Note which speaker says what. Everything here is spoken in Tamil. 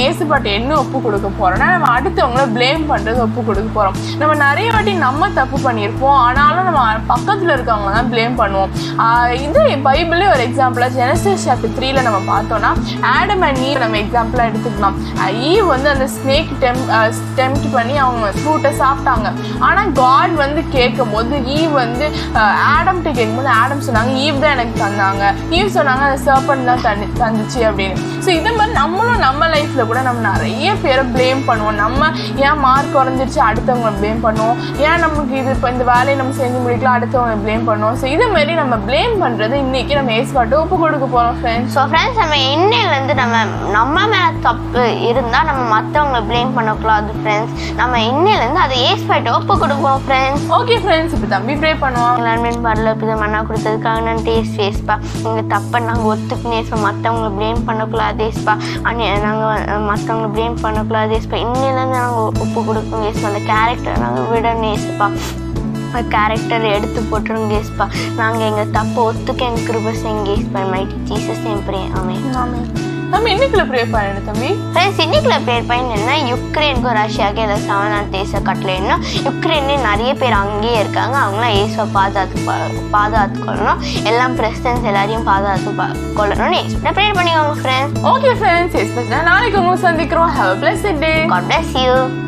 Speaker 1: ஏசுபாட்டு என்ன ஒப்பு கொடுக்க போறோம்னா நம்ம அடுத்தவங்கள ப்ளேம் பண்றது ஒப்பு கொடுக்க போறோம் நம்ம நிறைய வாட்டி நம்ம தப்பு பண்ணியிருப்போம் ஆனாலும் நம்ம பக்கத்துல இருக்கவங்க தான் ப்ளேம் பண்ணுவோம் ஆஹ் இது பைபிளே ஒரு எக்ஸாம்பிளா ஜெனசிஸ் சாப்டர் த்ரீல நம்ம பார்த்தோம்னா ஆடம் அண்ட் ஈவ் நம்ம எக்ஸாம்பிளா எடுத்துக்கலாம் ஈவ் வந்து அந்த ஸ்னேக் டெம் டெம்ட் பண்ணி அவங்க ஃப்ரூட்டை சாப்பிட்டாங்க ஆனா காட் வந்து கேட்கும்போது ஈவ் வந்து ஆடம்கிட்ட கேட்கும்போது ஆடம் சொன்னாங்க ஈவ் தான் எனக்கு தந்தாங்க ஈவ் சொன்னாங்க அந்த சர்பன் தான் தந்து தந்துச்சு அப்படின்னு ஸோ இதே மாதிரி நம்மளும் நம்ம லைஃப்ல கூட நம்ம நிறைய பேரை ப்ளேம் பண்ணுவோம் நம்ம ஏன் மார்க் குறைஞ்சிருச்சு அடுத்தவங்களை ப்ளேம் பண்ணுவோம் ஏன் நமக்கு இது இப்போ இந்த வேலையை நம்ம செஞ்சு முடிக்கலாம் அடுத்தவங்களை ப்ளேம் பண்ணுவோம் ஸோ இதே மாதிரி நம்ம ப்ளேம் பண்றது இன்னைக்கு நம்ம ஏசுபாட்டு ஒப்பு கொடுக்க போறோம் ஃப்ரெண்ட்ஸ்
Speaker 2: ஸோ ஃப்ரெண்ட்ஸ் நம்ம இன்னையிலேருந்து நம்ம நம்ம மேலே தப்பு இருந்தால் நம்ம மற்றவங்கள ப்ளேம் பண்ணக்கூடாது ஃப்ரெண்ட்ஸ் நம்ம இன்னையிலேருந்து அதை ஏஸ் ஃபைட் ஒப்பு கொடுப்போம் ஃப்ரெண்ட்ஸ்
Speaker 1: ஓகே ஃப்ரெண்ட்ஸ் இப்போ தம்பி ப்ரே பண்ணுவோம்
Speaker 2: எல்லாருமே வரல இப்போ மண்ணா கொடுத்ததுக்காக நான் டேஸ்ட் ஃபேஸ்ப்பா எங்கள் தப்பை நாங்கள் ஒத்துக்குனேஸ்ப்பா மற்றவங்கள ப்ளேம் பண்ணக்கூடாதேஸ்ப்பா அண்ணே நாங்கள் மற்றவங்கள ப்ளேம் பண்ணக்கூடாதேஸ்ப்பா இன்னிலேருந்து நாங்கள் ஒப்பு கொடுக்கணும் ஏஸ்ப்பா அந்த கேரக்டரை நாங்கள் விடணேஸ்ப்பா கேரக்டர் எடுத்து போட்டுருங்க ஏஸ்ப்பா நாங்கள் எங்கள் தப்பை ஒத்துக்க எங்கள் கிருப செய்யுங்க ஏஸ்ப்பா மைட்டி ஜீசஸ் என் ஆமென்
Speaker 1: ஆமென். நம்ம இன்னைக்குள்ள ப்ரே பண்ணிடு தம்பி
Speaker 2: ஃப்ரெண்ட்ஸ் இன்னைக்குள்ள பேர் பயன் என்ன யுக்ரைனுக்கும் ரஷ்யாவுக்கும் இல்லை சமநாள் தேச கட்டளைன்னா யுக்ரைன்லேயே நிறைய பேர் அங்கேயே இருக்காங்க அவங்களாம் ஏசுவை பாதுகாத்து பா- பாதுகாத்து கொள்ளணும் எல்லாம் பிரசிடன்ஸ் எல்லாரையும் பாதுகாத்து பா- கொள்ளணும்னு ஏசுவை ப்ரேயர் பண்ணிக்கோங்க ஃப்ரெண்ட்ஸ்
Speaker 1: ஓகே ஃப்ரெண்ட்ஸ் நாளைக்கு உங்களை சந்திக்கிறோம் have a blessed day
Speaker 2: God bless you